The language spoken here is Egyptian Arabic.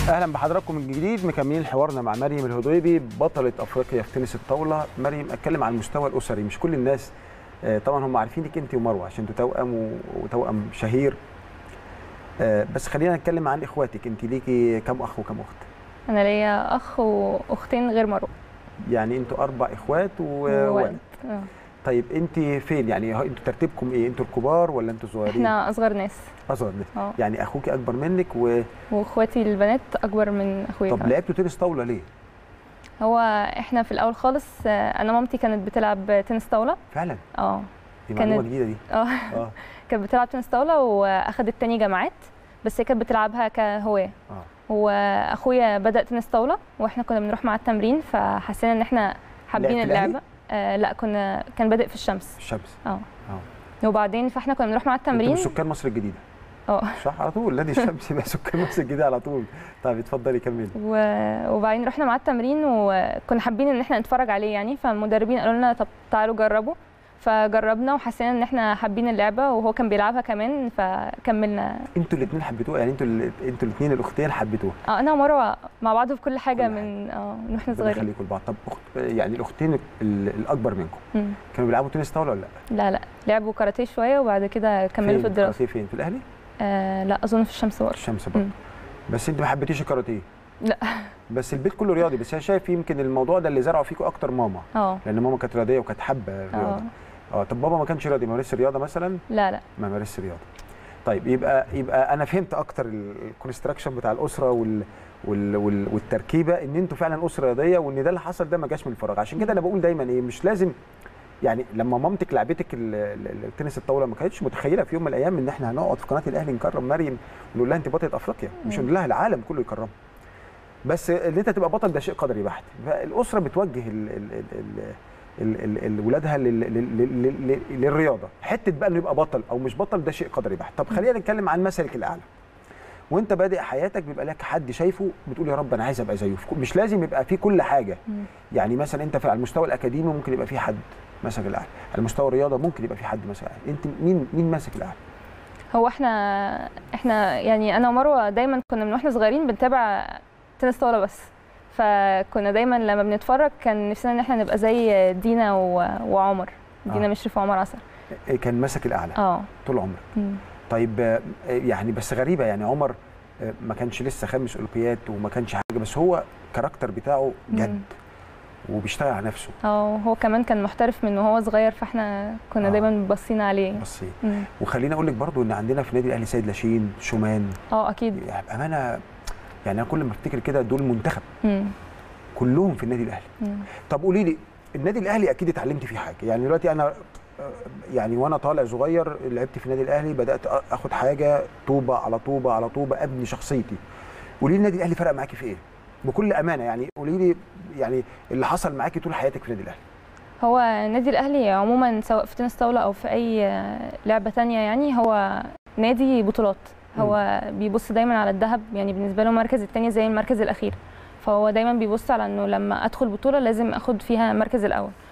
اهلا بحضراتكم من جديد مكملين حوارنا مع مريم الهضيبي بطله افريقيا في تنس الطاوله مريم اتكلم عن المستوى الاسري مش كل الناس آه، طبعا هم عارفينك انت ومروه عشان انتوا توأم و- وتوأم شهير آه، بس خلينا نتكلم عن اخواتك انت ليكي كم اخ وكم اخت انا ليا اخ واختين غير مروه يعني انتوا اربع اخوات و- وولد آه. طيب انت فين يعني ه- انتوا ترتيبكم ايه انتوا الكبار ولا انتوا صغيرين احنا اصغر ناس اصغر ناس اه يعني اخوك اكبر منك و... واخواتي البنات اكبر من اخويا طب كمان. لعبتوا تنس طاوله ليه هو احنا في الاول خالص آه، انا مامتي كانت بتلعب تنس طاوله فعلا اه دي كانت- معلومه جديده دي اه اه كانت بتلعب تنس طاوله واخدت تاني جامعات بس هي كانت بتلعبها كهوايه اه واخويا بدا تنس طاوله واحنا كنا بنروح مع التمرين فحسينا ان احنا حابين لعب في الأهلي؟ اللعبه آه لا كنا كان بادئ في الشمس الشمس وبعدين فاحنا كنا بنروح مع انتوا التمرين من سكان مصر الجديده اه صح على طول نادي الشمس يبقى سكان مصر الجديده على طول طيب اتفضلي كملي و- وبعدين رحنا مع التمرين وكنا حابين ان احنا نتفرج عليه يعني فالمدربين قالوا لنا طب تعالوا جربوا فجربنا وحسينا ان احنا حابين اللعبه وهو كان بيلعبها كمان فكملنا انتوا الاثنين حبيتوها يعني انتوا ال- انتوا الاثنين الاختين حبيتوها اه انا ومروه مع بعض في كل حاجه كل حاجة. من اه من واحنا ربنا صغيرين يخليكم لبعض طب أخت... يعني الاختين ال- الاكبر منكم مم. كانوا بيلعبوا تنس طاوله ولا لا؟ لا لا لعبوا كاراتيه شويه وبعد كده كملوا فين؟ في الدراسه كاراتيه فين؟ في الاهلي؟ آه لا اظن في الشمس برضه الشمس برضه مم. بس انت ما حبيتيش الكاراتيه لا. بس البيت كله رياضي بس انا شايف يمكن الموضوع ده اللي زرعه فيكم اكتر ماما اه لان ماما كانت رياضيه وكانت حابه اه الرياضه اه طب بابا ما كانش رياضي ما مارسش رياضه مثلا لا لا ما مارسش رياضه طيب يبقى يبقى انا فهمت اكتر الكونستراكشن بتاع الاسره وال وال وال والتركيبه ان انتوا فعلا اسره رياضيه وان ده اللي حصل ده ما جاش من الفراغ عشان كده انا بقول دايما ايه مش لازم يعني لما مامتك لعبتك ال- ال- التنس الطاوله ما كانتش متخيله في يوم من الايام ان احنا هنقعد في قناه الاهلي نكرم مريم ونقول لها انت بطله افريقيا مش مم. نقول لها العالم كله يكرمها بس ان انت تبقى بطل ده شيء قدري بحت فالاسره بتوجه ال ال ال ال ال- ال- ولادها لل- لل- لل- لل- للرياضه حته بقى انه يبقى بطل او مش بطل ده شيء قدري بحت طب خلينا نتكلم عن مثلك الاعلى وانت بادئ حياتك بيبقى لك حد شايفه بتقول يا رب انا عايز ابقى زيه في كل- مش لازم يبقى في كل حاجه مم. يعني مثلا انت في على المستوى الاكاديمي ممكن يبقى في حد ماسك الاعلى على مستوى الرياضه ممكن يبقى في حد ماسك الاعلى انت مين مين ماسك الاعلى هو احنا احنا يعني انا ومروه دايما كنا من واحنا صغيرين بنتابع تنس طاوله بس فكنا دايما لما بنتفرج كان نفسنا ان احنا نبقى زي دينا و... وعمر دينا آه. مشرف وعمر عسل إيه كان ماسك الاعلى اه طول عمرك مم. طيب آه، يعني بس غريبه يعني عمر آه، ما كانش لسه خامس اولمبياد وما كانش حاجه بس هو الكاركتر بتاعه جد مم. وبيشتغل على نفسه اه هو كمان كان محترف من وهو صغير فاحنا كنا آه. دايما باصين عليه بس مم. وخليني اقول لك برضو ان عندنا في النادي الاهلي سيد لاشين شومان اه اكيد يعني بامانه يعني انا كل ما افتكر كده دول منتخب مم. كلهم في النادي الاهلي مم. طب قولي لي النادي الاهلي اكيد اتعلمت فيه حاجه يعني دلوقتي انا آه، يعني وانا طالع صغير لعبت في النادي الاهلي بدات أ- اخد حاجه طوبه على طوبه على طوبه ابني شخصيتي قولي لي النادي الاهلي فرق معاكي في ايه بكل امانه يعني قولي لي يعني اللي حصل معاكي طول حياتك في النادي الاهلي هو النادي الاهلي عموما سواء في تنس طاوله او في اي لعبه تانية يعني هو نادي بطولات هو بيبص دايما على الذهب يعني بالنسبه له المركز الثاني زي المركز الاخير فهو دايما بيبص على انه لما ادخل بطوله لازم اخد فيها المركز الاول